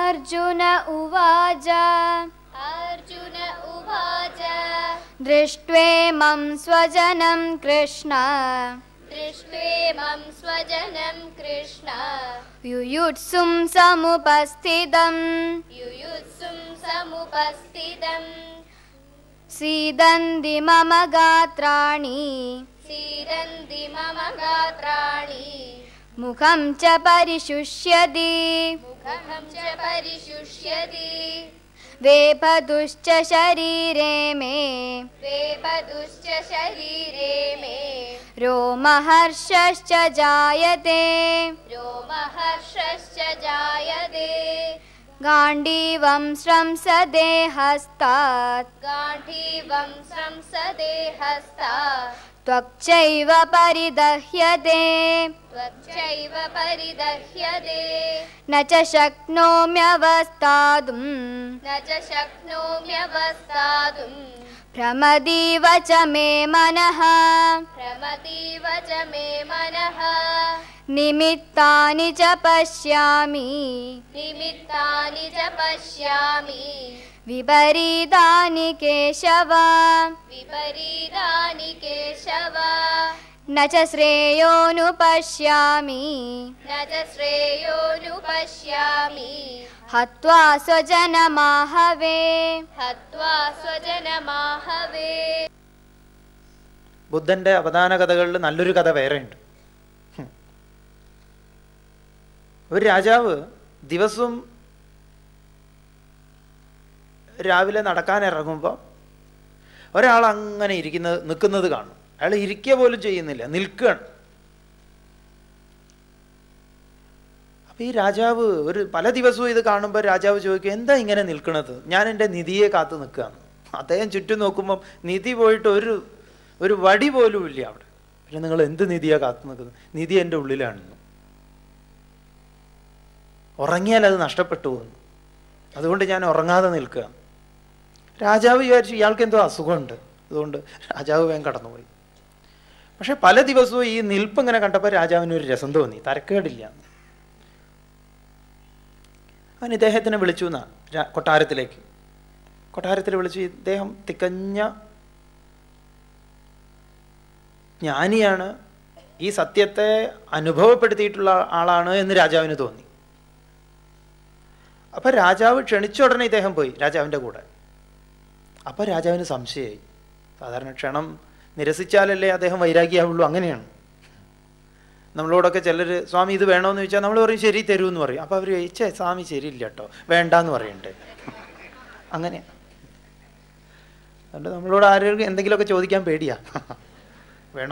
अर्जुन उवाच अर्जुन उवाच दृष्ट्वेमं स्वजनं कृष्ण दृष्ट्वेमं स्वजनं कृष्ण युयुत्सुं समुपस्थितम् युयुत्सुं समुपस्थितम् सीदन्ति मम गात्राणि सीदन्ति मम गात्राणि मुखं च परिशुष्यति मुखं च परिशुष्यति वेपतुश्च शरीरे मे वेपदुश्च शरीरे मे रोमहर्षश्च जायते रोमहर्षश्च जायते गाण्डीवं स्रंसदे हस्तात् गाण्डीवं संसदे हस्ता त्वक्चैव परिदह्यते त्वच्चैव परिदह्यते न च शक्नोम्यवस्थातुं न च शक्नोम्यवस्थातुम् भ्रमदीव च मे मनः भ्रमतीव च मे मनः निमित्तानि च पश्यामि निमित्तानि च पश्यामि विपरीतानि केशव विपरीतानि केशव न च श्रेयोऽनुपश्यामि न च श्रेयोऽनुपश्यामि हत्वा स्वजनमाहवे हत्वा स्वजनमाहवे ബുദ്ധന്റെ അവദാന കഥകളിൽ നല്ലൊരു കഥ വേറെയുണ്ട് ഹും. ഒരു രാജാവ് ദിവസവും രാവിലെ നടക്കാൻ ഇറങ്ങുമ്പോൾ ഒരാൾ അങ്ങനെ ഇരിക്കുന്നത് നിൽക്കുന്നത് കാണും അയാൾ ഇരിക്കുക പോലും ചെയ്യുന്നില്ല നിൽക്കുകയാണ് അപ്പൊ ഈ രാജാവ് ഒരു പല ദിവസവും ഇത് കാണുമ്പോൾ രാജാവ് ചോദിക്കും എന്താ ഇങ്ങനെ നിൽക്കണത് ഞാൻ എൻ്റെ നിധിയെ കാത്തു നിൽക്കുകയാണ് അദ്ദേഹം ചുറ്റും നോക്കുമ്പം നിധി പോയിട്ട് ഒരു ഒരു വടി പോലും ഇല്ല അവിടെ പിന്നെ നിങ്ങൾ എന്ത് നിധിയാ കാത്തു നിൽക്കുന്നത് നിധി എൻ്റെ ഉള്ളിലാണെന്ന് ഉറങ്ങിയാൽ അത് നഷ്ടപ്പെട്ടു പോകുന്നു അതുകൊണ്ട് ഞാൻ ഉറങ്ങാതെ നിൽക്കുക രാജാവ് വിചാരിച്ചു ഇയാൾക്ക് എന്തോ അസുഖമുണ്ട് അതുകൊണ്ട് രാജാവ് വേഗം കടന്നുപോയി പക്ഷെ പല ദിവസവും ഈ നിൽപ്പ് ഇങ്ങനെ കണ്ടപ്പോൾ രാജാവിന് ഒരു രസം തോന്നി തരക്കേടില്ല അവൻ ഇദ്ദേഹത്തിനെ വിളിച്ചു എന്നാ രാ- കൊട്ടാരത്തിലേക്ക് കൊട്ടാരത്തിൽ വിളിച്ച് ഇദ്ദേഹം തികഞ്ഞ ജ്ഞാനിയാണ് ഈ സത്യത്തെ അനുഭവപ്പെടുത്തിയിട്ടുള്ള ആളാണ് എന്ന് രാജാവിന് തോന്നി അപ്പൊ രാജാവ് ക്ഷണിച്ച ഉടനെ ഇദ്ദേഹം പോയി രാജാവിൻ്റെ കൂടെ അപ്പൊ രാജാവിന് സംശയമായി സാധാരണ ക്ഷണം നിരസിച്ചാലല്ലേ അദ്ദേഹം വൈരാഗ്യമാവുള്ളൂ അങ്ങനെയാണ് നമ്മളോടൊക്കെ ചിലർ സ്വാമി ഇത് വേണമെന്ന് ചോദിച്ചാൽ നമ്മൾ പറയും ശരി തരൂ എന്ന് പറയും അപ്പോൾ അവർ ചോദിച്ചേ സ്വാമി ശരിയില്ല കേട്ടോ വേണ്ടാന്ന് പറയണ്ടേ അങ്ങനെ അതുകൊണ്ട് നമ്മളോട് ആരെങ്കിലും എന്തെങ്കിലുമൊക്കെ ചോദിക്കാൻ പേടിയാ വേണോ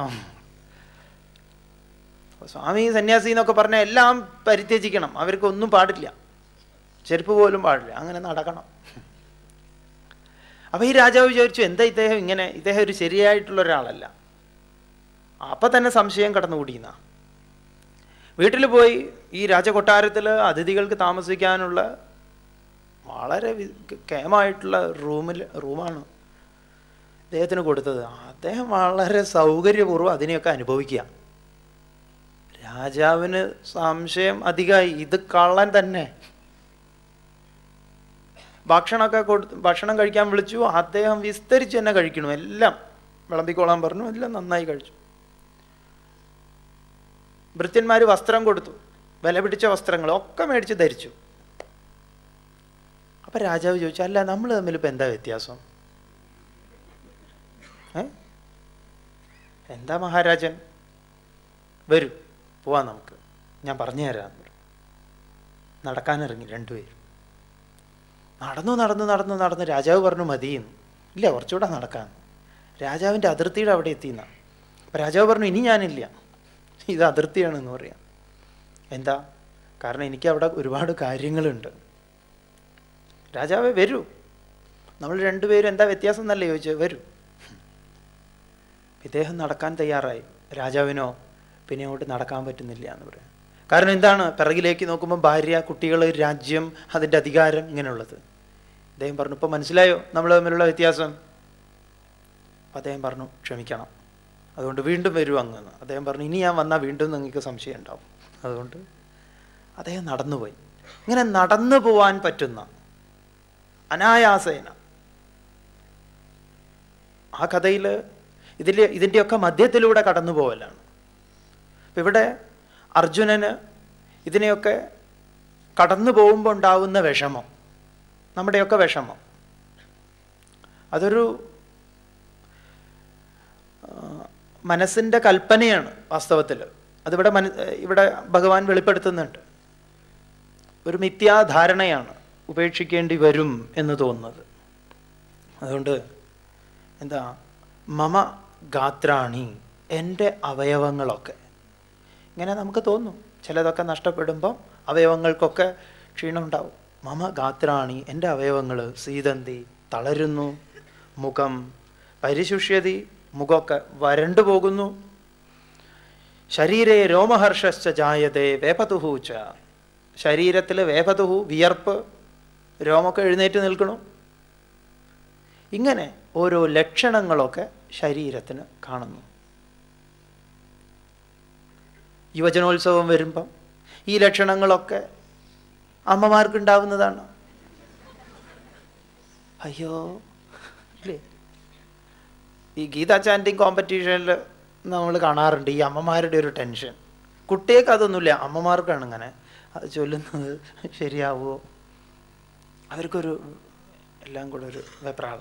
അപ്പൊ സ്വാമി സന്യാസി എന്നൊക്കെ പറഞ്ഞാൽ എല്ലാം പരിത്യജിക്കണം അവർക്ക് ഒന്നും പാടില്ല ചെരുപ്പ് പോലും പാടില്ല അങ്ങനെ നടക്കണം അപ്പൊ ഈ രാജാവ് വിചാരിച്ചു എന്താ ഇദ്ദേഹം ഇങ്ങനെ ഇദ്ദേഹം ഒരു ശരിയായിട്ടുള്ള ഒരാളല്ല അപ്പൊ തന്നെ സംശയം കടന്നുകൂടിയെന്നാ വീട്ടിൽ പോയി ഈ രാജകൊട്ടാരത്തിൽ അതിഥികൾക്ക് താമസിക്കാനുള്ള വളരെ വി- കേമായിട്ടുള്ള റൂമിൽ റൂമാണ് അദ്ദേഹത്തിന് കൊടുത്തത് അദ്ദേഹം വളരെ സൗകര്യപൂർവ്വം അതിനെയൊക്കെ അനുഭവിക്കുക രാജാവിന് സംശയം അധികമായി ഇത് കള്ളൻ തന്നെ ഭക്ഷണമൊക്കെ കൊടുത്ത് ഭക്ഷണം കഴിക്കാൻ വിളിച്ചു അദ്ദേഹം വിസ്തരിച്ച് തന്നെ കഴിക്കണു എല്ലാം വിളമ്പിക്കോളാൻ പറഞ്ഞു എല്ലാം നന്നായി കഴിച്ചു ഭൃത്യന്മാർ വസ്ത്രം കൊടുത്തു വില പിടിച്ച വസ്ത്രങ്ങൾ ഒക്കെ മേടിച്ച് ധരിച്ചു അപ്പൊ രാജാവ് ചോദിച്ചു അല്ല നമ്മൾ തമ്മിൽ ഇപ്പൊ എന്താ വ്യത്യാസം ഏ എന്താ മഹാരാജൻ വരൂ പോവാം നമുക്ക് ഞാൻ പറഞ്ഞു തരാം നടക്കാനിറങ്ങി രണ്ടുപേരും നടന്നു നടന്നു നടന്നു നടന്ന് രാജാവ് പറഞ്ഞു മതിയെന്ന് ഇല്ല കുറച്ചുകൂടെ നടക്കാൻ രാജാവിൻ്റെ അതിർത്തിയുടെ അവിടെ എത്തിയെന്ന അപ്പം രാജാവ് പറഞ്ഞു ഇനി ഞാനില്ല ഇത് അതിർത്തിയാണെന്ന് പറയാം എന്താ കാരണം എനിക്ക് അവിടെ ഒരുപാട് കാര്യങ്ങളുണ്ട് രാജാവേ വരൂ നമ്മൾ രണ്ടുപേരും എന്താ വ്യത്യാസം എന്നല്ലേ ചോദിച്ചത് വരൂ ഇദ്ദേഹം നടക്കാൻ തയ്യാറായി രാജാവിനോ പിന്നെ അങ്ങോട്ട് നടക്കാൻ പറ്റുന്നില്ല എന്ന് പറയാം കാരണം എന്താണ് പിറകിലേക്ക് നോക്കുമ്പോൾ ഭാര്യ കുട്ടികൾ രാജ്യം അതിൻ്റെ അധികാരം ഇങ്ങനെയുള്ളത് അദ്ദേഹം പറഞ്ഞു ഇപ്പം മനസ്സിലായോ നമ്മൾ തമ്മിലുള്ള വ്യത്യാസം അപ്പം അദ്ദേഹം പറഞ്ഞു ക്ഷമിക്കണം അതുകൊണ്ട് വീണ്ടും വരൂ അങ്ങ് എന്ന്. അദ്ദേഹം പറഞ്ഞു ഇനി ഞാൻ വന്നാൽ വീണ്ടും നിങ്ങൾക്ക് സംശയം ഉണ്ടാവും അതുകൊണ്ട് അദ്ദേഹം നടന്നുപോയി ഇങ്ങനെ നടന്നു പോവാൻ പറ്റുന്ന അനായാസേന ആ കഥയിൽ ഇതിൽ ഇതിൻ്റെയൊക്കെ മധ്യത്തിലൂടെ കടന്നു പോവലാണ് അപ്പം ഇവിടെ അർജുനന് ഇതിനെയൊക്കെ കടന്നു പോകുമ്പോൾ ഉണ്ടാവുന്ന വിഷമം നമ്മുടെയൊക്കെ വിഷമം അതൊരു ആ, മനസ്സിൻ്റെ കൽപ്പനയാണ് വാസ്തവത്തിൽ അതിവിടെ മന ഇവിടെ ഭഗവാൻ വെളിപ്പെടുത്തുന്നുണ്ട് ഒരു മിഥ്യാധാരണയാണ് ഉപേക്ഷിക്കേണ്ടി വരും എന്ന് തോന്നുന്നത് അതുകൊണ്ട് എന്താ മമ ഗാത്രാണി എൻ്റെ അവയവങ്ങളൊക്കെ ഇങ്ങനെ നമുക്ക് തോന്നും ചിലതൊക്കെ നഷ്ടപ്പെടുമ്പം അവയവങ്ങൾക്കൊക്കെ ക്ഷീണം ഉണ്ടാവും മമ ഗാത്രാണി എൻ്റെ അവയവങ്ങൾ സീതന്തി തളരുന്നു മുഖം പരിശുഷ്യതി മുഖമൊക്കെ വരണ്ടു പോകുന്നു ശരീരേ രോമഹർഷശ്ച ജായതേ വേപതുഹൂച്ച ശരീരത്തിൽ വേപതുഹു വിയർപ്പ് രോമൊക്കെ എഴുന്നേറ്റ് നിൽക്കണു ഇങ്ങനെ ഓരോ ലക്ഷണങ്ങളൊക്കെ ശരീരത്തിന് കാണുന്നു യുവജനോത്സവം വരുമ്പം ഈ ലക്ഷണങ്ങളൊക്കെ അമ്മമാർക്കുണ്ടാവുന്നതാണ് അയ്യോ ഇല്ലേ ഈ ഗീതാ ചാൻറ്റിങ് കോമ്പറ്റീഷനിൽ നമ്മൾ കാണാറുണ്ട് ഈ അമ്മമാരുടെ ഒരു ടെൻഷൻ കുട്ടികൾക്ക് അതൊന്നുമില്ല അമ്മമാർക്കാണ് ഇങ്ങനെ അത് ചൊല്ലുന്നത് ശരിയാവുമോ അവർക്കൊരു എല്ലാം കൂടെ ഒരു വെപ്രാള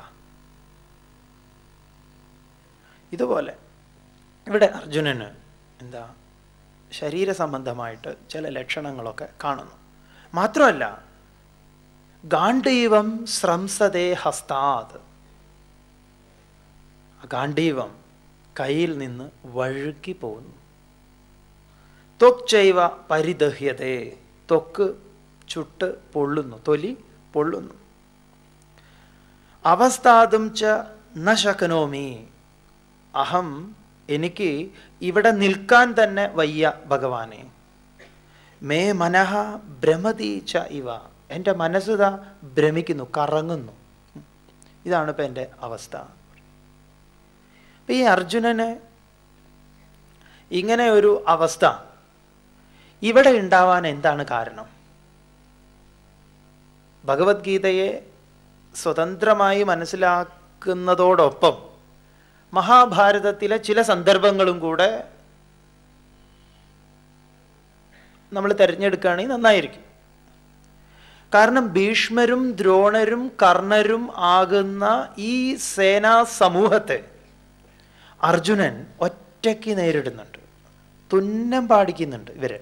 ഇതുപോലെ ഇവിടെ അർജുനന് എന്താ ശരീര സംബന്ധമായിട്ട് ചില ലക്ഷണങ്ങളൊക്കെ കാണുന്നു മാത്രമല്ല ഗാണ്ഡീവം സ്രംസതേ ഹസ്താത് ആ ഗാണ്ഡീവം കയ്യിൽ നിന്ന് വഴുക്കി പോകുന്നു ത്വക്ചൈവ പരിദഹ്യതേ ത്വക്ക് ചുട്ട് പൊള്ളുന്നു തൊലി പൊള്ളുന്നു അവസ്ഥാതും ച ന ശകനോമി അഹം എനിക്ക് ഇവിടെ നിൽക്കാൻ തന്നെ വയ്യ ഭഗവാനെ മേ മനഃ ഭ്രമതി ച ഇവ എൻ്റെ മനസ്സുതാ ഭ്രമിക്കുന്നു കറങ്ങുന്നു ഇതാണ് ഇപ്പം എൻ്റെ അവസ്ഥ അപ്പം ഈ അർജുനന് ഇങ്ങനെ ഒരു അവസ്ഥ ഇവിടെ ഉണ്ടാവാൻ എന്താണ് കാരണം ഭഗവത്ഗീതയെ സ്വതന്ത്രമായി മനസ്സിലാക്കുന്നതോടൊപ്പം മഹാഭാരതത്തിലെ ചില സന്ദർഭങ്ങളും കൂടെ നമ്മൾ തിരഞ്ഞെടുക്കുകയാണെങ്കിൽ നന്നായിരിക്കും കാരണം ഭീഷ്മരും ദ്രോണരും കർണരും ആകുന്ന ഈ സേനാ സമൂഹത്തെ അർജുനൻ ഒറ്റയ്ക്ക് നേരിടുന്നുണ്ട് തുന്നം പാടിക്കുന്നുണ്ട് ഇവര്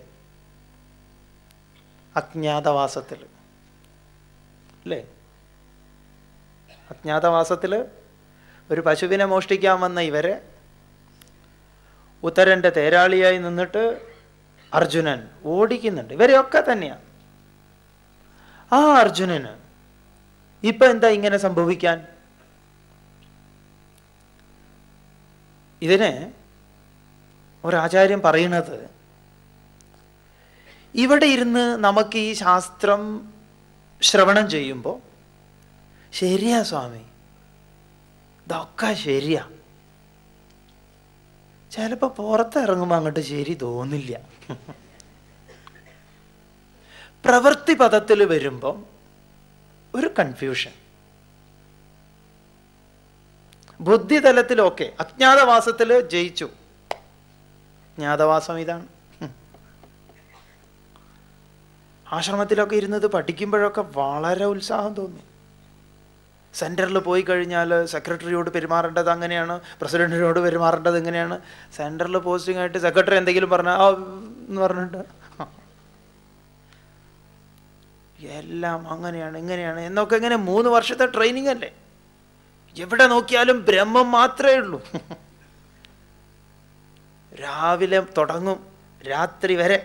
അജ്ഞാതവാസത്തിൽ അല്ലേ അജ്ഞാതവാസത്തിൽ ഒരു പശുവിനെ മോഷ്ടിക്കാൻ വന്ന ഇവരെ ഉത്തരൻ്റെ തേരാളിയായി നിന്നിട്ട് അർജുനൻ ഓടിക്കുന്നുണ്ട് ഇവരെയൊക്കെ തന്നെയാണ് ആ അർജുനന് ഇപ്പൊ എന്താ ഇങ്ങനെ സംഭവിക്കാൻ ഇതിന് ഒരാചാര്യം പറയണത് ഇവിടെ ഇരുന്ന് നമുക്ക് ഈ ശാസ്ത്രം ശ്രവണം ചെയ്യുമ്പോൾ ശരിയാ സ്വാമി ഇതൊക്കെ ശരിയാ ചിലപ്പോൾ പുറത്തിറങ്ങുമ്പോൾ അങ്ങോട്ട് ശരി തോന്നില്ല പ്രവൃത്തി പദത്തിൽ വരുമ്പം ഒരു കൺഫ്യൂഷൻ ബുദ്ധിതലത്തിലൊക്കെ അജ്ഞാതവാസത്തിൽ ജയിച്ചു അജ്ഞാതവാസം ഇതാണ് ഹും. ആശ്രമത്തിലൊക്കെ ഇരുന്നത് പഠിക്കുമ്പോഴൊക്കെ വളരെ ഉത്സാഹം തോന്നും സെൻറ്ററിൽ പോയി കഴിഞ്ഞാൽ സെക്രട്ടറിയോട് പെരുമാറേണ്ടത് അങ്ങനെയാണ് പ്രസിഡന്റിനോട് പെരുമാറേണ്ടത് എങ്ങനെയാണ് സെൻറ്ററിൽ പോസ്റ്റിംഗ് ആയിട്ട് സെക്രട്ടറി എന്തെങ്കിലും പറഞ്ഞാൽ ആ എന്ന് പറഞ്ഞിട്ട് എല്ലാം അങ്ങനെയാണ് ഇങ്ങനെയാണ് എന്നൊക്കെ ഇങ്ങനെ മൂന്ന് വർഷത്തെ ട്രെയിനിങ് അല്ലേ എവിടെ നോക്കിയാലും ബ്രഹ്മം മാത്രമേ ഉള്ളൂ രാവിലെ തുടങ്ങും രാത്രി വരെ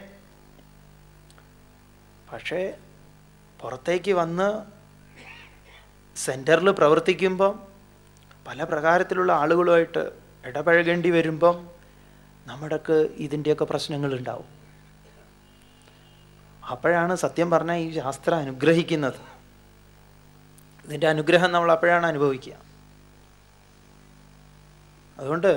പക്ഷേ പുറത്തേക്ക് വന്ന് സെൻറ്ററിൽ പ്രവർത്തിക്കുമ്പം പല പ്രകാരത്തിലുള്ള ആളുകളുമായിട്ട് ഇടപഴകേണ്ടി വരുമ്പം നമ്മുടെക്ക് ഇതിൻ്റെയൊക്കെ പ്രശ്നങ്ങളുണ്ടാവും അപ്പോഴാണ് സത്യം പറഞ്ഞാൽ ഈ ശാസ്ത്രം അനുഗ്രഹിക്കുന്നത് ഇതിൻ്റെ അനുഗ്രഹം നമ്മൾ അപ്പോഴാണ് അനുഭവിക്കുക അതുകൊണ്ട്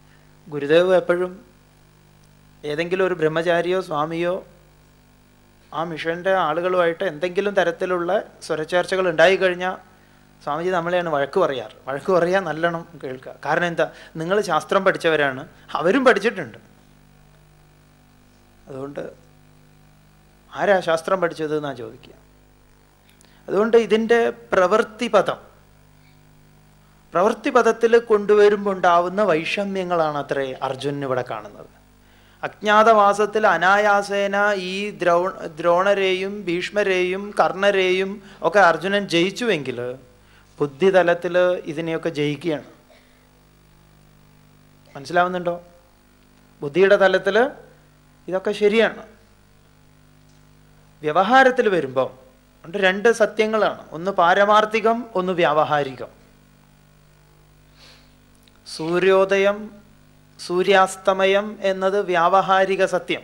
ഗുരുദേവ് എപ്പോഴും ഏതെങ്കിലും ഒരു ബ്രഹ്മചാരിയോ സ്വാമിയോ ആ മിഷൻ്റെ ആളുകളുമായിട്ട് എന്തെങ്കിലും തരത്തിലുള്ള സ്വരച്ചേർച്ചകൾ ഉണ്ടായിക്കഴിഞ്ഞാൽ സ്വാമിജി നമ്മളെയാണ് വഴക്ക് പറയാറ് വഴക്ക് പറയാൻ നല്ലോണം കേൾക്കുക കാരണം എന്താ നിങ്ങൾ ശാസ്ത്രം പഠിച്ചവരാണ് അവരും പഠിച്ചിട്ടുണ്ട് അതുകൊണ്ട് ആരാ ശാസ്ത്രം പഠിച്ചത് എന്നാ ചോദിക്കുക അതുകൊണ്ട് ഇതിൻ്റെ പ്രവൃത്തിപദം പ്രവൃത്തിപദത്തിൽ കൊണ്ടുവരുമ്പോൾ ഉണ്ടാവുന്ന വൈഷമ്യങ്ങളാണ് അത്രേ അർജുനൻ ഇവിടെ കാണുന്നത് അജ്ഞാതവാസത്തിൽ അനായാസേന ഈ ദ്രോ ദ്രോണരെയും ഭീഷ്മരെയും കർണരെയും ഒക്കെ അർജുനൻ ജയിച്ചുവെങ്കിൽ ബുദ്ധിതലത്തിൽ ഇതിനെയൊക്കെ ജയിക്കുകയാണ് മനസ്സിലാവുന്നുണ്ടോ ബുദ്ധിയുടെ തലത്തിൽ ഇതൊക്കെ ശരിയാണ് വ്യവഹാരത്തിൽ വരുമ്പോൾ ഉണ്ട് രണ്ട് സത്യങ്ങളാണ് ഒന്ന് പാരമാർത്ഥികം ഒന്ന് വ്യാവഹാരികം സൂര്യോദയം സൂര്യാസ്തമയം എന്നത് വ്യാവഹാരിക സത്യം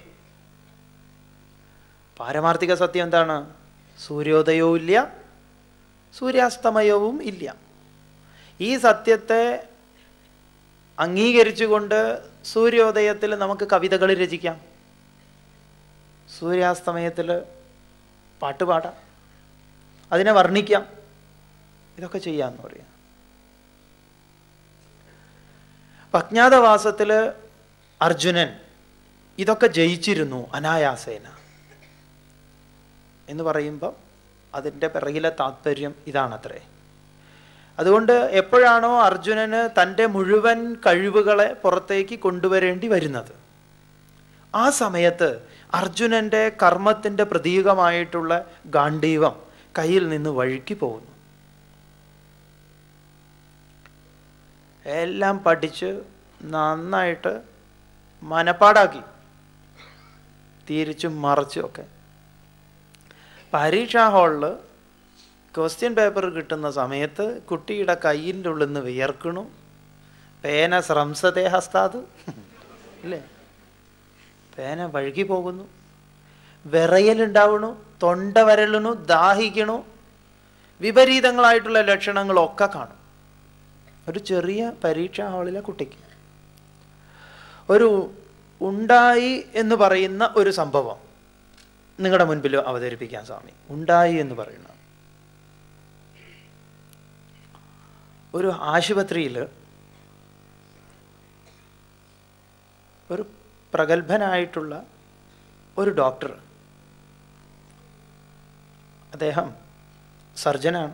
പാരമാർത്ഥിക സത്യം എന്താണ് സൂര്യോദയവും ഇല്ല സൂര്യാസ്തമയവും ഇല്ല ഈ സത്യത്തെ അംഗീകരിച്ചുകൊണ്ട് സൂര്യോദയത്തിൽ നമുക്ക് കവിതകൾ രചിക്കാം സൂര്യാസ്തമയത്തിൽ പാട്ട് പാടാം അതിനെ വർണ്ണിക്കാം ഇതൊക്കെ ചെയ്യാമെന്ന് പറയാം അപ്പൊ അജ്ഞാതവാസത്തിൽ അർജുനൻ ഇതൊക്കെ ജയിച്ചിരുന്നു അനായാസേന എന്ന് പറയുമ്പോൾ അതിൻ്റെ പിറകിലെ താത്പര്യം ഇതാണത്രേ അതുകൊണ്ട് എപ്പോഴാണോ അർജുനന് തൻ്റെ മുഴുവൻ കഴിവുകളെ പുറത്തേക്ക് കൊണ്ടുവരേണ്ടി വരുന്നത് ആ സമയത്ത് അർജുനൻ്റെ കർമ്മത്തിൻ്റെ പ്രതീകമായിട്ടുള്ള ഗാന്ധീവം കയ്യിൽ നിന്ന് വഴുക്കി പോകുന്നു എല്ലാം പഠിച്ച് നന്നായിട്ട് മനപ്പാടാക്കി തിരിച്ചും മറിച്ചും ഒക്കെ പരീക്ഷാ ഹാളിൽ ക്വസ്റ്റ്യൻ പേപ്പർ കിട്ടുന്ന സമയത്ത് കുട്ടിയുടെ കയ്യിൻ്റെ ഉള്ളിൽ നിന്ന് വിയർക്കണു പേന ശ്രംസതേ ഹസ്താത് ഇല്ലേ പേന വഴുകി പോകുന്നു വിറയലുണ്ടാവണു തൊണ്ട വരലണു ദാഹിക്കണു വിപരീതങ്ങളായിട്ടുള്ള ലക്ഷണങ്ങളൊക്കെ കാണും ഒരു ചെറിയ പരീക്ഷാ ഹാളിലെ കുട്ടിക്ക് ഒരു ഉണ്ടായി എന്ന് പറയുന്ന ഒരു സംഭവം നിങ്ങളുടെ മുൻപിൽ അവതരിപ്പിക്കാൻ സ്വാമി ഉണ്ടായി എന്ന് പറയുന്ന ഒരു ആശുപത്രിയിൽ ഒരു പ്രഗത്ഭനായിട്ടുള്ള ഒരു ഡോക്ടർ അദ്ദേഹം സർജനാണ്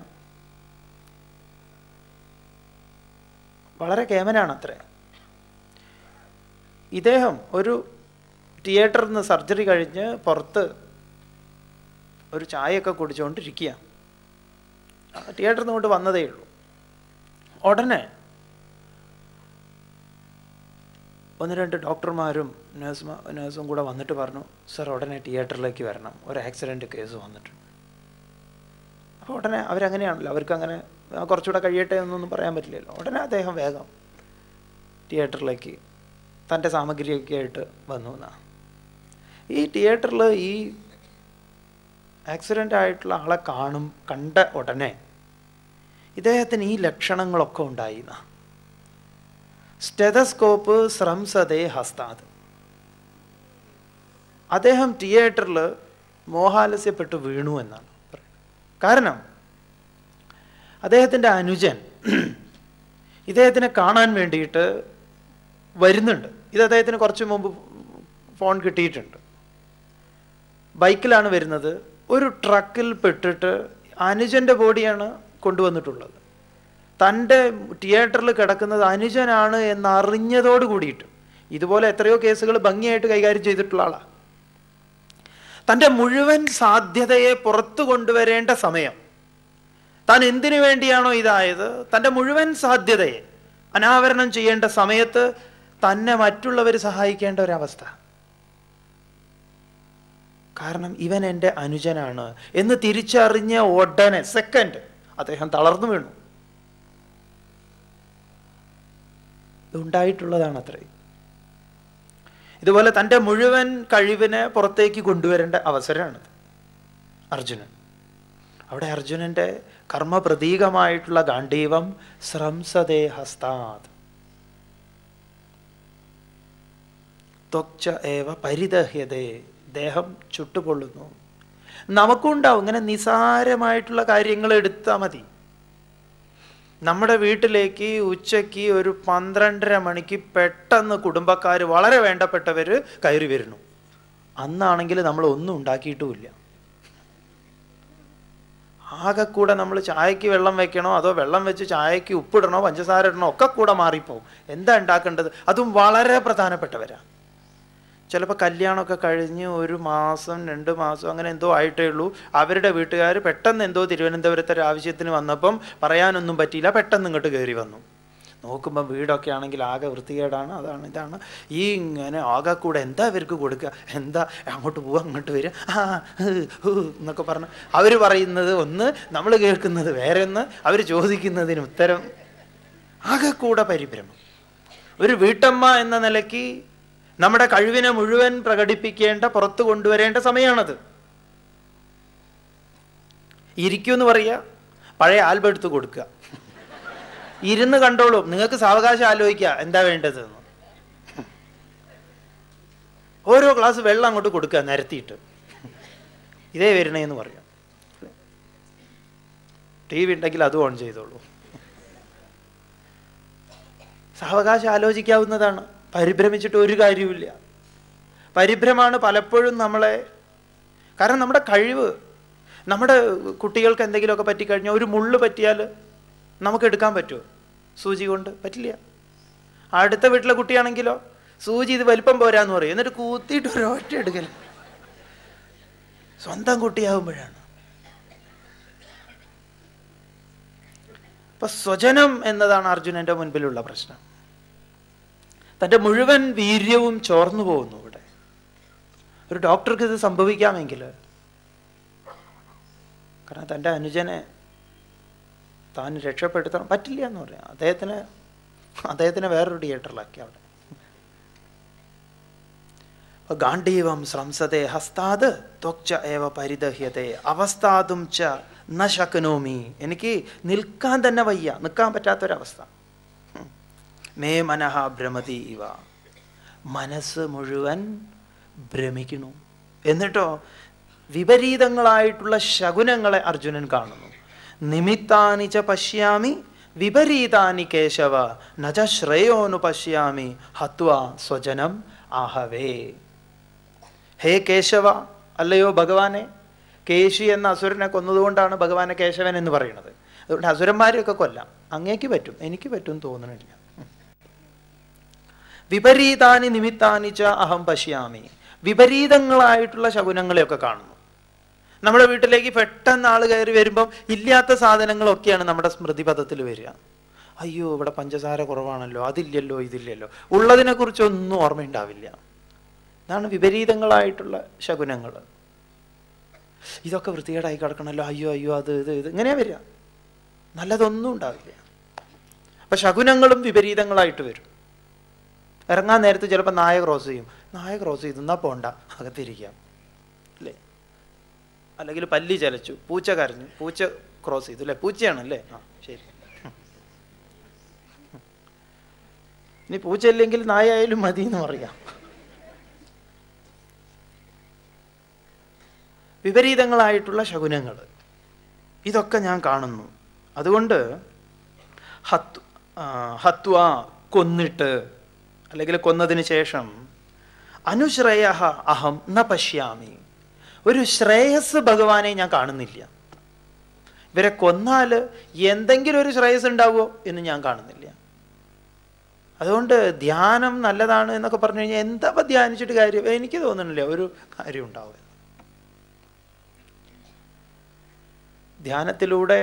വളരെ കേമനാണ് അത്രേ ഇദ്ദേഹം ഒരു തിയേറ്ററിൽ നിന്ന് സർജറി കഴിഞ്ഞ് പുറത്ത് ഒരു ചായയൊക്കെ കുടിച്ചുകൊണ്ടിരിക്കുക തിയേറ്ററിൽ നിന്ന് കൊണ്ട് വന്നതേ ഉള്ളൂ ഉടനെ ഒന്ന് രണ്ട് ഡോക്ടർമാരും നേഴ്സുമാ നേഴ്സും കൂടെ വന്നിട്ട് പറഞ്ഞു സർ ഉടനെ തിയേറ്ററിലേക്ക് വരണം ഒരു ആക്സിഡൻറ്റ് കേസ് വന്നിട്ടുണ്ട് അപ്പോൾ ഉടനെ അവരങ്ങനെയാണല്ലോ അവർക്ക് അങ്ങനെ "ആ, കുറച്ചുകൂടെ കഴിയട്ടെ എന്നൊന്നും പറയാൻ പറ്റില്ലല്ലോ ഉടനെ അദ്ദേഹം വേഗം തിയേറ്ററിലേക്ക് തൻ്റെ സാമഗ്രിയൊക്കെ ആയിട്ട് വന്നു എന്നാണ് ഈ തിയേറ്ററിൽ ഈ ആക്സിഡൻ്റ് ആയിട്ടുള്ള ആളെ കാണും കണ്ട ഉടനെ ഇദ്ദേഹത്തിന് ഈ ലക്ഷണങ്ങളൊക്കെ ഉണ്ടായി എന്നാ സ്റ്റെതസ്കോപ്പ് ശ്രംസതേ ഹസ്താത് അദ്ദേഹം തിയേറ്ററിൽ മോഹാലസ്യപ്പെട്ട് വീണു എന്നാണ് പറയുന്നത് കാരണം അദ്ദേഹത്തിൻ്റെ അനുജൻ ഇദ്ദേഹത്തിനെ കാണാൻ വേണ്ടിയിട്ട് വരുന്നുണ്ട് ഇത് അദ്ദേഹത്തിന് കുറച്ച് മുമ്പ് ഫോൺ കിട്ടിയിട്ടുണ്ട് ബൈക്കിലാണ് വരുന്നത് ഒരു ട്രക്കിൽ പെട്ടിട്ട് അനുജൻ്റെ ബോഡിയാണ് കൊണ്ടുവന്നിട്ടുള്ളത് തൻ്റെ തിയേറ്ററിൽ കിടക്കുന്നത് അനുജനാണ് എന്നറിഞ്ഞതോട് കൂടിയിട്ട് ഇതുപോലെ എത്രയോ കേസുകൾ ഭംഗിയായിട്ട് കൈകാര്യം ചെയ്തിട്ടുള്ള ആളാണ് തൻ്റെ മുഴുവൻ സാധ്യതയെ പുറത്തു കൊണ്ടുവരേണ്ട സമയം താൻ എന്തിനു വേണ്ടിയാണോ ഇതായത് തൻ്റെ മുഴുവൻ സാധ്യതയെ അനാവരണം ചെയ്യേണ്ട സമയത്ത് തന്നെ മറ്റുള്ളവർ സഹായിക്കേണ്ട ഒരവസ്ഥ കാരണം ഇവൻ എൻ്റെ അനുജനാണ് എന്ന് തിരിച്ചറിഞ്ഞ ഉടനെ സെക്കൻഡ് അദ്ദേഹം തളർന്നു വീണു ഇതുണ്ടായിട്ടുള്ളതാണ് അത്രയും ഇതുപോലെ തൻ്റെ മുഴുവൻ കഴിവിനെ പുറത്തേക്ക് കൊണ്ടുവരേണ്ട അവസരമാണിത് അർജുനൻ അവിടെ അർജുനന്റെ കർമ്മപ്രതീകമായിട്ടുള്ള ഗാന്ധീവം ശ്രംസതേ ഹസ്താത് ത്വക്ച ഏവ പരിദഹ്യതേ ദേഹം ചുട്ടുപൊള്ളുന്നു നമുക്കും ഉണ്ടാവും ഇങ്ങനെ നിസാരമായിട്ടുള്ള കാര്യങ്ങൾ എടുത്താൽ മതി നമ്മുടെ വീട്ടിലേക്ക് ഉച്ചയ്ക്ക് ഒരു പന്ത്രണ്ടര മണിക്ക് പെട്ടെന്ന് കുടുംബക്കാർ വളരെ വേണ്ടപ്പെട്ടവർ കയറി വരുന്നു അന്നാണെങ്കിൽ നമ്മൾ ഒന്നും ഉണ്ടാക്കിയിട്ടുമില്ല ആകെ കൂടെ നമ്മൾ ചായക്ക് വെള്ളം വെക്കണോ അതോ വെള്ളം വെച്ച് ചായക്ക് ഉപ്പിടണോ പഞ്ചസാര ഇടണോ ഒക്കെ കൂടെ മാറിപ്പോവും എന്താ ഉണ്ടാക്കേണ്ടത് അതും വളരെ പ്രധാനപ്പെട്ടവരാ ചിലപ്പോൾ കല്യാണമൊക്കെ കഴിഞ്ഞ് ഒരു മാസം രണ്ട് മാസം അങ്ങനെ എന്തോ ആയിട്ടേ ഉള്ളൂ അവരുടെ വീട്ടുകാർ പെട്ടെന്ന് എന്തോ തിരുവനന്തപുരത്തെ ഒരു ആവശ്യത്തിന് വന്നപ്പം പറയാനൊന്നും പറ്റിയില്ല പെട്ടെന്ന് ഇങ്ങോട്ട് കയറി വന്നു നോക്കുമ്പോൾ വീടൊക്കെ ആണെങ്കിൽ ആകെ വൃത്തികേടാണ് അതാണ് ഇതാണ് ഈ ഇങ്ങനെ ആകെ കൂടെ എന്താ ഇവർക്ക് കൊടുക്കുക എന്താ അങ്ങോട്ട് പോവുക അങ്ങോട്ട് വരിക ആ ഹ്, ഹു എന്നൊക്കെ പറഞ്ഞ് അവർ പറയുന്നത് ഒന്ന് നമ്മൾ കേൾക്കുന്നത് വേറെ ഒന്ന് അവർ ചോദിക്കുന്നതിന് ഉത്തരം ആകെ കൂടെ പരിഭ്രമം ഒരു വീട്ടമ്മ എന്ന നിലയ്ക്ക് നമ്മുടെ കഴിവിനെ മുഴുവൻ പ്രകടിപ്പിക്കേണ്ട പുറത്തു കൊണ്ടുവരേണ്ട സമയമാണത് ഇരിക്കൂ എന്ന് പറയുക പഴയ ആൽബം എടുത്ത് കൊടുക്കുക ഇരുന്ന് കണ്ടോളൂ നിങ്ങൾക്ക് സാവകാശം ആലോചിക്കുക എന്താ വേണ്ടത് എന്ന് ഓരോ ഗ്ലാസ് വെള്ളം അങ്ങോട്ട് കൊടുക്കുക നിരത്തിയിട്ട് ഇതേ വരണേന്ന് പറയാം ടി വി ഉണ്ടെങ്കിൽ അതും ഓൺ ചെയ്തോളൂ സാവകാശം ആലോചിക്കാവുന്നതാണ് പരിഭ്രമിച്ചിട്ട് ഒരു കാര്യവുമില്ല പരിഭ്രമാണ് പലപ്പോഴും നമ്മളെ കാരണം നമ്മുടെ കഴിവ് നമ്മുടെ കുട്ടികൾക്ക് എന്തെങ്കിലുമൊക്കെ പറ്റിക്കഴിഞ്ഞാൽ ഒരു മുള്ള് പറ്റിയാൽ നമുക്ക് എടുക്കാൻ പറ്റുമോ സൂചി കൊണ്ട് പറ്റില്ല അടുത്ത വീട്ടിലെ കുട്ടിയാണെങ്കിലോ സൂചി ഇത് വലിപ്പം പോരാന്ന് പറയും എന്നിട്ട് കൂത്തിയിട്ട് ഒരൊറ്റ എടുക്കൽ സ്വന്തം കുട്ടിയാകുമ്പോഴാണ് അപ്പൊ സ്വജനം എന്നതാണ് അർജുനന്റെ മുൻപിലുള്ള പ്രശ്നം തൻ്റെ മുഴുവൻ വീര്യവും ചോർന്നു പോകുന്നു ഇവിടെ ഒരു ഡോക്ടർക്ക് ഇത് സംഭവിക്കാമെങ്കിൽ കാരണം തൻ്റെ അനുജനെ താൻ രക്ഷപ്പെടുത്തണം പറ്റില്ല എന്ന് പറയാം അദ്ദേഹത്തിന് അദ്ദേഹത്തിനെ വേറൊരു തിയേറ്ററിലാക്കി അവിടെ അപ്പൊ ഗാന്ധീവം ശ്രംസത്തെ ഹസ്താത് ത്വക്ച ഏവ പരിദഹ്യത്തെ അവസ്ഥാതും ച ന ശക്നോമി എനിക്ക് നിൽക്കാൻ തന്നെ വയ്യ നിൽക്കാൻ പറ്റാത്തൊരവസ്ഥ ഉം. മേ മനഃ ഭ്രമതി ഇവ മനസ്സ് മുഴുവൻ ഭ്രമിക്കണു എന്നിട്ടോ വിപരീതങ്ങളായിട്ടുള്ള ശകുനങ്ങളെ അർജുനൻ കാണുന്നു നിമിത്താനി ച പശ്യാമി വിപരീതാനി കേശവ നച ശ്രേയോനു പശ്യാമി ഹത്വ സ്വജനം ആഹവേ ഹേ കേശവ അല്ലയോ ഭഗവാനെ കേശി എന്ന അസുരനെ കൊന്നതുകൊണ്ടാണ് ഭഗവാനെ കേശവൻ എന്ന് പറയുന്നത് അതുകൊണ്ട് അസുരന്മാരെയൊക്കെ കൊല്ലാം അങ്ങേക്ക് പറ്റും എനിക്ക് പറ്റും തോന്നണില്ല വിപരീതാനി നിമിത്താനി ച അഹം പശ്യാമി വിപരീതങ്ങളായിട്ടുള്ള ശകുനങ്ങളെയൊക്കെ കാണുന്നു നമ്മുടെ വീട്ടിലേക്ക് പെട്ടെന്ന് ആൾ കയറി വരുമ്പം ഇല്ലാത്ത സാധനങ്ങളൊക്കെയാണ് നമ്മുടെ സ്മൃതിപഥത്തിൽ വരിക അയ്യോ ഇവിടെ പഞ്ചസാര കുറവാണല്ലോ അതില്ലല്ലോ ഇതില്ലല്ലോ ഉള്ളതിനെ കുറിച്ചൊന്നും ഓർമ്മയുണ്ടാവില്ല ഇതാണ് വിപരീതങ്ങളായിട്ടുള്ള ശകുനങ്ങൾ ഇതൊക്കെ വൃത്തികേടായി കിടക്കണമല്ലോ അയ്യോ അയ്യോ അത് ഇത് ഇത് ഇങ്ങനെയാ വരിക നല്ലതൊന്നും ഉണ്ടാവില്ല അപ്പൊ ശകുനങ്ങളും വിപരീതങ്ങളായിട്ട് വരും ഇറങ്ങാൻ നേരത്ത് ചിലപ്പോൾ നായ ക്രോസ് ചെയ്യും നായ ക്രോസ് ചെയ്തു എന്നാ പോണ്ട അകത്തിരിക്കാം അല്ലേ അല്ലെങ്കിൽ പല്ലി ചലച്ചു പൂച്ച കരഞ്ഞു പൂച്ച ക്രോസ് ചെയ്തു അല്ലേ പൂച്ചയാണല്ലേ ആ ശരി ഇനി പൂച്ച ഇല്ലെങ്കിൽ നായ ആയാലും മതി എന്ന് പറയാം വിപരീതങ്ങളായിട്ടുള്ള ശകുനങ്ങൾ ഇതൊക്കെ ഞാൻ കാണുന്നു അതുകൊണ്ട് ഹത്വ ആ, ഹത്വ കൊന്നിട്ട് അല്ലെങ്കിൽ കൊന്നതിന് ശേഷം അനുശ്രേയ അഹം ന പശ്യാമി ഒരു ശ്രേയസ് ഭഗവാനെ ഞാൻ കാണുന്നില്ല ഇവരെ കൊന്നാൽ എന്തെങ്കിലും ഒരു ശ്രേയസ് ഉണ്ടാവുമോ എന്ന് ഞാൻ കാണുന്നില്ല അതുകൊണ്ട് ധ്യാനം നല്ലതാണ് എന്നൊക്കെ പറഞ്ഞു കഴിഞ്ഞാൽ എന്താ ഇപ്പൊ ധ്യാനിച്ചിട്ട് കാര്യം എനിക്ക് തോന്നുന്നില്ല ഒരു കാര്യം ഉണ്ടാവും ധ്യാനത്തിലൂടെ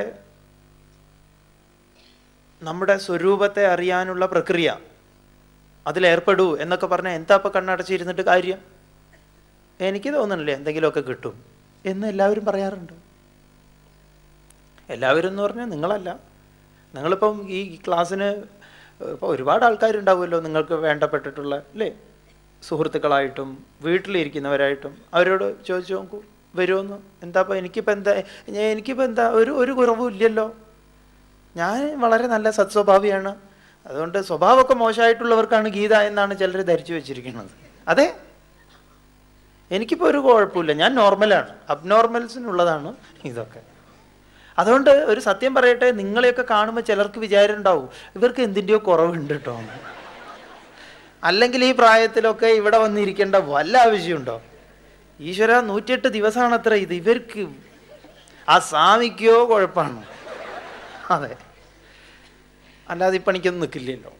നമ്മുടെ സ്വരൂപത്തെ അറിയാനുള്ള പ്രക്രിയ അതിലേർപ്പെടൂ എന്നൊക്കെ പറഞ്ഞാൽ എന്താ ഇപ്പൊ കണ്ണടച്ചിരുന്നിട്ട് കാര്യം എനിക്ക് തോന്നുന്നില്ല എന്തെങ്കിലുമൊക്കെ കിട്ടും എന്ന് എല്ലാവരും പറയാറുണ്ട് എല്ലാവരും എന്ന് പറഞ്ഞാൽ നിങ്ങളല്ല നിങ്ങളിപ്പം ഈ ക്ലാസ്സിന് ഇപ്പോൾ ഒരുപാട് ആൾക്കാരുണ്ടാവുമല്ലോ നിങ്ങൾക്ക് വേണ്ടപ്പെട്ടിട്ടുള്ള അല്ലേ സുഹൃത്തുക്കളായിട്ടും വീട്ടിലിരിക്കുന്നവരായിട്ടും അവരോട് ചോദിച്ചു നോക്കൂ വരുമെന്ന് എന്താപ്പോൾ എനിക്കിപ്പോൾ എന്താ ഞാൻ എനിക്കിപ്പോൾ എന്താ ഒരു ഒരു കുറവും ഇല്ലല്ലോ ഞാൻ വളരെ നല്ല സത്സ്വഭാവിയാണ് അതുകൊണ്ട് സ്വഭാവമൊക്കെ മോശമായിട്ടുള്ളവർക്കാണ് ഗീത എന്നാണ് ചിലർ ധരിച്ചു വെച്ചിരിക്കുന്നത് അതെ എനിക്കിപ്പോൾ ഒരു കുഴപ്പമില്ല ഞാൻ നോർമലാണ് അബ്നോർമൽസിനുള്ളതാണ് ഇതൊക്കെ അതുകൊണ്ട് ഒരു സത്യം പറയട്ടെ നിങ്ങളെയൊക്കെ കാണുമ്പോൾ ചിലർക്ക് വിചാരം ഉണ്ടാവും ഇവർക്ക് എന്തിൻ്റെയോ കുറവുണ്ട് കേട്ടോ എന്ന്. അല്ലെങ്കിൽ ഈ പ്രായത്തിലൊക്കെ ഇവിടെ വന്നിരിക്കേണ്ട വല്ല ആവശ്യമുണ്ടോ ഈശ്വര നൂറ്റിയെട്ട് ദിവസമാണ് അത്ര ഇത് ഇവർക്ക് ആ സ്വാമിക്കോ കുഴപ്പമാണ് അതെ അല്ലാതെ ഈ പണിക്കൊന്നും നിൽക്കില്ലല്ലോ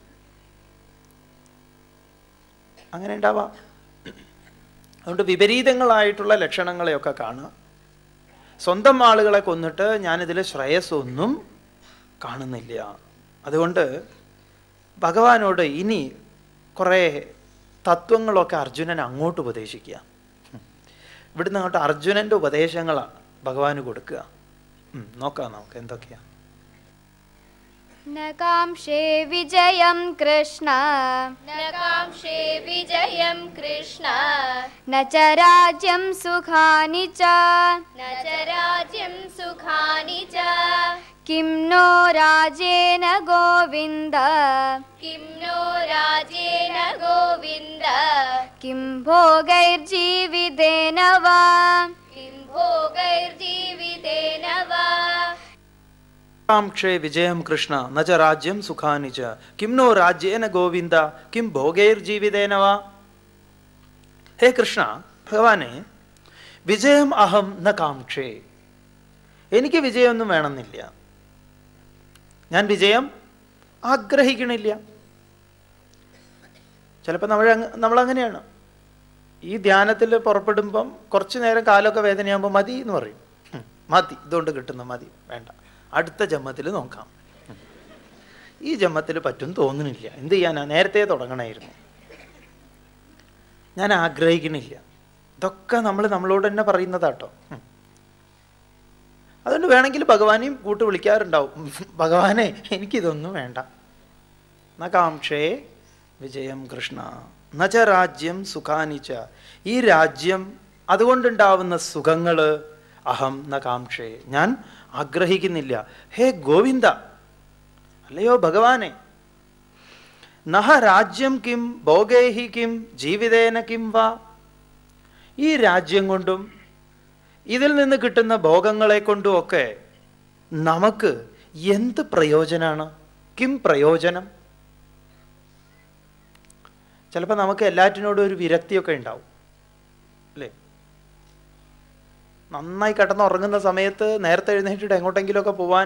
അങ്ങനെ ഉണ്ടാവാം അതുകൊണ്ട് വിപരീതങ്ങളായിട്ടുള്ള ലക്ഷണങ്ങളെയൊക്കെ കാണുക സ്വന്തം ആളുകളെ കൊന്നിട്ട് ഞാനിതിൽ ശ്രേയസ്സൊന്നും കാണുന്നില്ല അതുകൊണ്ട് ഭഗവാനോട് ഇനി കുറേ തത്വങ്ങളൊക്കെ അർജുനൻ അങ്ങോട്ട് ഉപദേശിക്കുക ഉം. ഇവിടുന്ന് അങ്ങോട്ട് അർജുനൻ്റെ ഉപദേശങ്ങളാണ് ഭഗവാന് കൊടുക്കുക ഉം, നോക്കാം നമുക്ക് എന്തൊക്കെയാ न काङ्क्षे विजयं कृष्ण न काङ्क्षे विजयं कृष्ण न च राज्यं सुखानि च न च राज्यं सुखानि च किं नो राजेन गोविन्द किं नो राजेन गोविन्द किं भोगैर्जीवितेन वा किं भोगैर्जीवितेन वा കാംക്ഷേ വിജയം കൃഷ്ണ നച രാജ്യം സുഖാനി ച കിം നോ രാജ്യേന ഗോവിന്ദ കിം ഭോഗൈർജീവിതേന വാ ഹേ കൃഷ്ണ ഭഗവാനെ വിജയം അഹം ന കാംക്ഷേ എനിക്ക് വിജയമൊന്നും വേണമെന്നില്ല ഞാൻ വിജയം ആഗ്രഹിക്കണില്ല ചിലപ്പോൾ നമ്മൾ നമ്മളങ്ങനെയാണ് ഈ ധ്യാനത്തിൽ പുറപ്പെടുമ്പം കുറച്ചു നേരം കാലമൊക്കെ വേദനയാകുമ്പോൾ മതി എന്ന് പറയും ഉം, മതി ഇതുകൊണ്ട് കിട്ടുന്ന മതി വേണ്ട അടുത്ത ജന്മത്തിൽ നോക്കാം ഉം. ഈ ജന്മത്തിൽ പറ്റും തോന്നുന്നില്ല എന്ത് ചെയ്യാനാ നേരത്തെ തുടങ്ങണമായിരുന്നു ഞാൻ ആഗ്രഹിക്കണില്ല ഇതൊക്കെ നമ്മൾ നമ്മളോട് തന്നെ പറയുന്നതാട്ടോ ഉം. അതുകൊണ്ട് വേണമെങ്കിൽ ഭഗവാനെയും കൂട്ട് വിളിക്കാറുണ്ടാവും ഭഗവാനെ എനിക്കിതൊന്നും വേണ്ട ന കാംക്ഷേ വിജയം കൃഷ്ണ നച രാജ്യം സുഖാനിച്ച ഈ രാജ്യം അതുകൊണ്ടുണ്ടാവുന്ന സുഖങ്ങൾ അഹം ന കാംക്ഷേ ഞാൻ ആഗ്രഹിക്കുന്നില്ല ഹേ ഗോവിന്ദ അല്ലയോ ഭഗവാനെ നഹ രാജ്യം കിം ഭോഗേഹി കിം ജീവിതേന കിം വാ ഈ രാജ്യം കൊണ്ടും ഇതിൽ നിന്ന് കിട്ടുന്ന ഭോഗങ്ങളെ കൊണ്ടും ഒക്കെ നമുക്ക് എന്ത് പ്രയോജനമാണ് കിം പ്രയോജനം ചിലപ്പോൾ നമുക്ക് എല്ലാറ്റിനോടും ഒരു വിരക്തിയൊക്കെ ഉണ്ടാവും അല്ലേ നന്നായി കിടന്നുറങ്ങുന്ന സമയത്ത് നേരത്തെ എഴുന്നേറ്റിട്ട് എങ്ങോട്ടെങ്കിലുമൊക്കെ പോവാൻ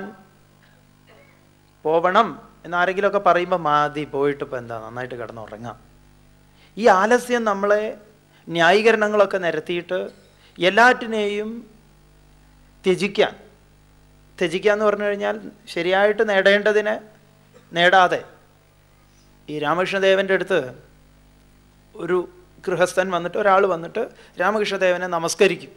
പോവണം എന്നാരെങ്കിലുമൊക്കെ പറയുമ്പോൾ മതി പോയിട്ട് ഇപ്പം എന്താ നന്നായിട്ട് കിടന്നുറങ്ങാം ഈ ആലസ്യം നമ്മളെ ന്യായീകരണങ്ങളൊക്കെ നിരത്തിയിട്ട് എല്ലാറ്റിനെയും ത്യജിക്കാൻ ത്യജിക്കുക എന്ന് പറഞ്ഞു കഴിഞ്ഞാൽ ശരിയായിട്ട് നേടേണ്ടതിനെ നേടാതെ ഈ രാമകൃഷ്ണദേവൻ്റെ അടുത്ത് ഒരു ഗൃഹസ്ഥൻ വന്നിട്ട് ഒരാൾ വന്നിട്ട് രാമകൃഷ്ണദേവനെ നമസ്കരിക്കും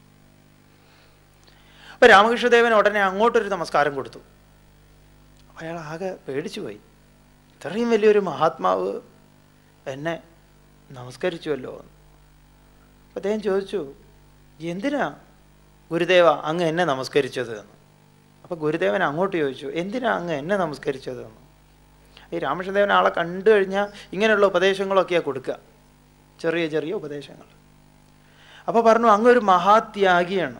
അപ്പൊ രാമകൃഷ്ണദേവൻ ഉടനെ അങ്ങോട്ടൊരു നമസ്കാരം കൊടുത്തു അപ്പൊ അയാൾ ആകെ പേടിച്ചു പോയി ഇത്രയും വലിയൊരു മഹാത്മാവ് എന്നെ നമസ്കരിച്ചുവല്ലോ അപ്പൊ അദ്ദേഹം ചോദിച്ചു എന്തിനാ ഗുരുദേവ അങ്ങ് എന്നെ നമസ്കരിച്ചത് എന്ന് അപ്പൊ ഗുരുദേവൻ അങ്ങോട്ട് ചോദിച്ചു എന്തിനാ അങ്ങ് എന്നെ നമസ്കരിച്ചത് എന്ന് ഈ രാമകൃഷ്ണദേവൻ ആളെ കണ്ടു കഴിഞ്ഞാൽ ഇങ്ങനെയുള്ള ഉപദേശങ്ങളൊക്കെയാണ് കൊടുക്കുക ചെറിയ ചെറിയ ഉപദേശങ്ങൾ അപ്പോൾ പറഞ്ഞു അങ്ങൊരു മഹാത്യാഗിയാണ്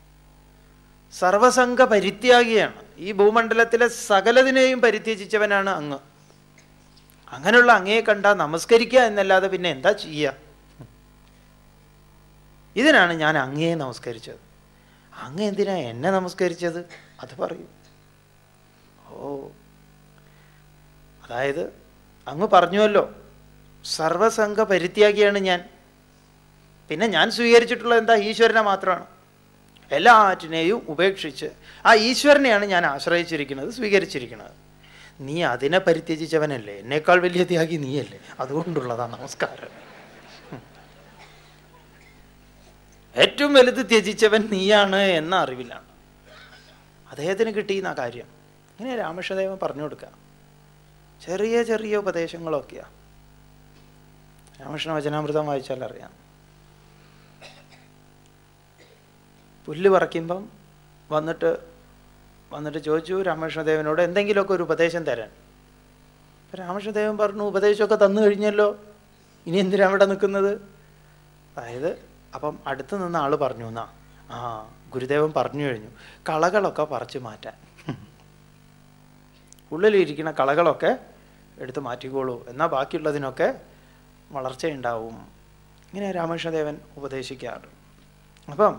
സർവസംഘ പരിത്യാഗിയാണ് ഈ ഭൂമണ്ഡലത്തിലെ സകലതിനെയും പരിത്യജിച്ചവനാണ് അങ്ങ് അങ്ങനെയുള്ള അങ്ങയെ കണ്ട നമസ്കരിക്കുക എന്നല്ലാതെ പിന്നെ എന്താ ചെയ്യുക ഇതിനാണ് ഞാൻ അങ്ങയെ നമസ്കരിച്ചത് അങ്ങ് എന്തിനാ എന്നെ നമസ്കരിച്ചത് അത് പറയൂ ഓ അതായത് അങ്ങ് പറഞ്ഞുവല്ലോ സർവസംഘ പരിത്യാഗിയാണ് ഞാൻ പിന്നെ ഞാൻ സ്വീകരിച്ചിട്ടുള്ളത് എന്താ ഈശ്വരനെ മാത്രമാണ് എല്ലാറ്റിനെയും ഉപേക്ഷിച്ച് ആ ഈശ്വരനെയാണ് ഞാൻ ആശ്രയിച്ചിരിക്കുന്നത് സ്വീകരിച്ചിരിക്കുന്നത് നീ അതിനെ പരിത്യജിച്ചവനല്ലേ എന്നേക്കാൾ വലിയ ത്യാഗി നീയല്ലേ അതുകൊണ്ടുള്ളതാ നമസ്കാരം ഏറ്റവും വലുത് ത്യജിച്ചവൻ നീയാണ് എന്ന അറിവിലാണ് അദ്ദേഹത്തിന് കിട്ടിയെന്ന കാര്യം ഇങ്ങനെ രാമകൃഷ്ണദേവൻ പറഞ്ഞു കൊടുക്കുക ചെറിയ ചെറിയ ഉപദേശങ്ങളൊക്കെയാ രാമകൃഷ്ണ വചനാമൃതം വായിച്ചാൽ അറിയാം പുല്ല് പറിക്കുമ്പം വന്നിട്ട് വന്നിട്ട് ചോദിച്ചു രാമകൃഷ്ണദേവനോട് എന്തെങ്കിലുമൊക്കെ ഒരു ഉപദേശം തരാൻ അപ്പം രാമകൃഷ്ണദേവൻ പറഞ്ഞു ഉപദേശമൊക്കെ തന്നു കഴിഞ്ഞല്ലോ ഇനി എന്തിനാ അവിടെ നിൽക്കുന്നത് അതായത് അപ്പം അടുത്ത് നിന്ന ആള് പറഞ്ഞു എന്നാ ആ ഗുരുദേവൻ പറഞ്ഞു കഴിഞ്ഞു കളകളൊക്കെ പറിച്ചു മാറ്റാൻ ഉള്ളിലിരിക്കുന്ന കളകളൊക്കെ എടുത്ത് മാറ്റിക്കോളൂ എന്നാൽ ബാക്കിയുള്ളതിനൊക്കെ വളർച്ചയുണ്ടാവും ഇങ്ങനെ രാമകൃഷ്ണദേവൻ ഉപദേശിക്കാറ് അപ്പം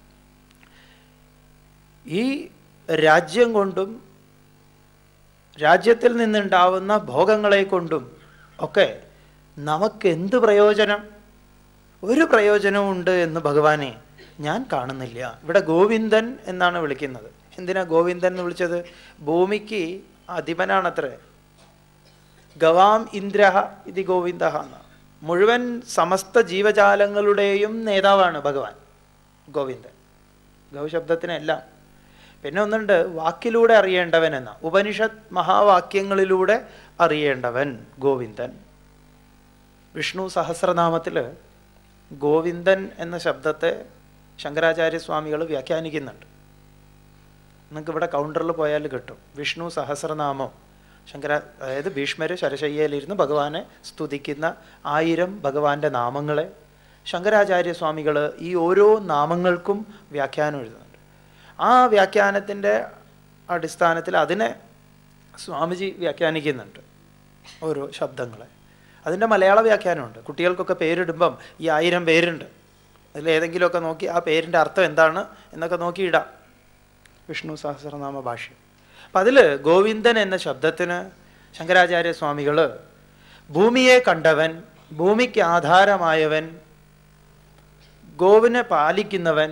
ഈ രാജ്യം കൊണ്ടും രാജ്യത്തിൽ നിന്നുണ്ടാവുന്ന ഭോഗങ്ങളെ കൊണ്ടും ഒക്കെ നമുക്ക് എന്ത് പ്രയോജനം ഒരു പ്രയോജനവും ഉണ്ട് എന്ന് ഭഗവാനെ ഞാൻ കാണുന്നില്ല ഇവിടെ ഗോവിന്ദൻ എന്നാണ് വിളിക്കുന്നത് എന്തിനാ ഗോവിന്ദൻ എന്ന് വിളിച്ചത് ഭൂമിക്ക് അധിപനാണത്രേ ഗവാം ഇന്ദ്രഹ ഇത് ഗോവിന്ദ എന്ന മുഴുവൻ സമസ്ത ജീവജാലങ്ങളുടെയും നേതാവാണ് ഭഗവാൻ ഗോവിന്ദൻ ഗൗശബ്ദത്തിനെല്ലാം പിന്നെ ഒന്നുണ്ട് വാക്കിലൂടെ അറിയേണ്ടവൻ എന്ന ഉപനിഷത്ത് മഹാവാക്യങ്ങളിലൂടെ അറിയേണ്ടവൻ ഗോവിന്ദൻ വിഷ്ണു സഹസ്രനാമത്തിൽ ഗോവിന്ദൻ എന്ന ശബ്ദത്തെ ശങ്കരാചാര്യസ്വാമികൾ വ്യാഖ്യാനിക്കുന്നുണ്ട് നിങ്ങൾക്ക് ഇവിടെ കൗണ്ടറിൽ പോയാൽ കിട്ടും വിഷ്ണു സഹസ്രനാമം ശങ്കര അതായത് ഭീഷ്മര് ശരശയ്യയിലിരുന്ന് ഭഗവാനെ സ്തുതിക്കുന്ന ആയിരം ഭഗവാന്റെ നാമങ്ങളെ ശങ്കരാചാര്യ സ്വാമികൾ ഈ ഓരോ നാമങ്ങൾക്കും വ്യാഖ്യാനം എഴുതുന്നുണ്ട് ആ വ്യാഖ്യാനത്തിൻ്റെ അടിസ്ഥാനത്തിൽ അതിനെ സ്വാമിജി വ്യാഖ്യാനിക്കുന്നുണ്ട് ഓരോ ശബ്ദങ്ങളെ അതിൻ്റെ മലയാള വ്യാഖ്യാനമുണ്ട് കുട്ടികൾക്കൊക്കെ പേരിടുമ്പം ഈ ആയിരം പേരുണ്ട് അതിൽ ഏതെങ്കിലുമൊക്കെ നോക്കി ആ പേരിൻ്റെ അർത്ഥം എന്താണ് എന്നൊക്കെ നോക്കി ഇടാം വിഷ്ണു സഹസ്രനാമ ഭാഷ്യം അപ്പം അതിൽ ഗോവിന്ദൻ എന്ന ശബ്ദത്തിന് ശങ്കരാചാര്യ സ്വാമികൾ ഭൂമിയെ കണ്ടവൻ ഭൂമിക്ക് ആധാരമായവൻ ഗോവിനെ പാലിക്കുന്നവൻ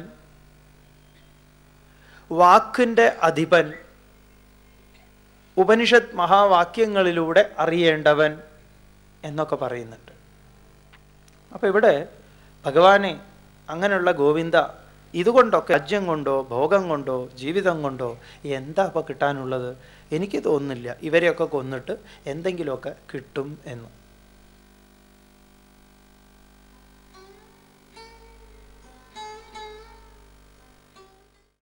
വാക്കിൻ്റെ അധിപൻ ഉപനിഷത്ത് മഹാവാക്യങ്ങളിലൂടെ അറിയേണ്ടവൻ എന്നൊക്കെ പറയുന്നുണ്ട് അപ്പം ഇവിടെ ഭഗവാനെ അങ്ങനെയുള്ള ഗോവിന്ദ ഇതുകൊണ്ടൊക്കെ രാജ്യം കൊണ്ടോ ഭോഗം കൊണ്ടോ ജീവിതം കൊണ്ടോ എന്താ അപ്പോൾ കിട്ടാനുള്ളത് എനിക്ക് തോന്നുന്നില്ല ഇവരെയൊക്കെ കൊന്നിട്ട് എന്തെങ്കിലുമൊക്കെ കിട്ടും എന്ന്